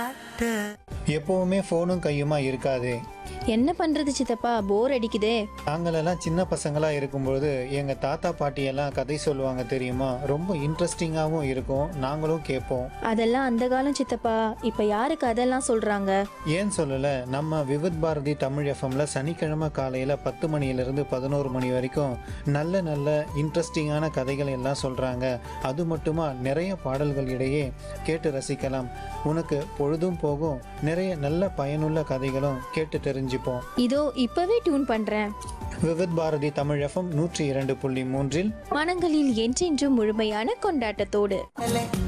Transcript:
எப்பவுமே ஃபோனும் கையுமா இருக்காது என்ன பண்றது சித்தப்பா போர் அடிக்குதே நாங்களெல்லாம் சின்ன பசங்களா இருக்கும்பொழுது எங்க தாத்தா பாட்டி எல்லாம் கதை சொல்லுவாங்க தெரியுமா ரொம்ப இன்ட்ரெஸ்டிங்காகவும் இருக்கும் நாங்களும் கேட்போம் அதெல்லாம் அந்த காலம் சித்தப்பா இப்ப யாருக்கு அதெல்லாம் சொல்றாங்க ஏன் சொல்லல நம்ம விவித் பாரதி தமிழ் எஃப்எம்ல சனிக்கிழமை காலையில பத்து மணியிலிருந்து பதினோரு மணி வரைக்கும் நல்ல நல்ல இன்ட்ரெஸ்டிங்கான கதைகள் எல்லாம் சொல்றாங்க அது மட்டுமா நிறைய பாடல்கள் இடையே கேட்டு ரசிக்கலாம் உனக்கு பொழுதும் போகும் நிறைய நல்ல பயனுள்ள கதைகளும் கேட்டு தெரிஞ்சுப்போம் இதோ இப்பவே டியூன் பண்றேன் விவித் பாரதி தமிழ் எஃப்எம் நூற்றி இரண்டு புள்ளி மூன்றில் மனங்களில் என்றென்றும் முழுமையான கொண்டாட்டத்தோடு